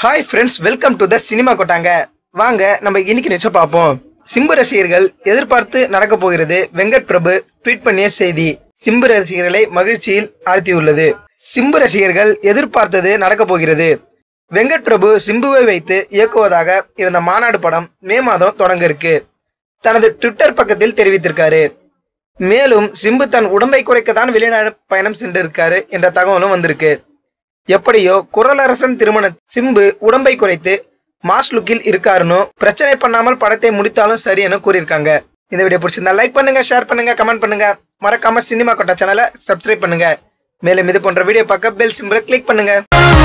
hi friends welcome to the cinema கொட்டாங்க வாங்க நம்ம இன்னைக்கு நிச்சயம் பார்ப்போம் சிம்பு ரசிகர்கள் எதிர்பார்த்து நடக்க போகிறது வெங்கட் பிரபு ட்வீட் பண்ணிய செய்தி சிம்பு ரசிகர்களை மகிழ்ச்சியில் ஆழ்த்தியுள்ளது சிம்பு ரசிகர்கள் எதிர்பார்த்தது நடக்க போகிறது வெங்கட் பிரபு சிம்புவை வைத்து இயக்குவதாக இருந்த மாநாடு படம் மே மாதம் தொடங்க இருக்கு தனது ட்விட்டர் பக்கத்தில் தெரிவித்திருக்காரு மேலும் சிம்பு தன் உடம்பை குறைக்க தான் வெளிநாடு பயணம் சென்றிருக்காரு என்ற தகவலும் வந்திருக்கு எப்படியோ குரலரசன் திருமண சிம்பு உடம்பை குறைத்து மாஸ் லுக்கில் இருக்காருன்னு பிரச்சனை பண்ணாமல் படத்தை முடித்தாலும் சரி என கூறியிருக்காங்க இந்த வீடியோ பிடிச்சிருந்தா லைக் பண்ணுங்க ஷேர் பண்ணுங்க கமெண்ட் பண்ணுங்க மறக்காம சினிமா கொட்டா சேனலை சப்ஸ்கிரைப் பண்ணுங்க மேலும் இது போன்ற வீடியோ பார்க்க பெல் சிம்பிளை கிளிக் பண்ணுங்க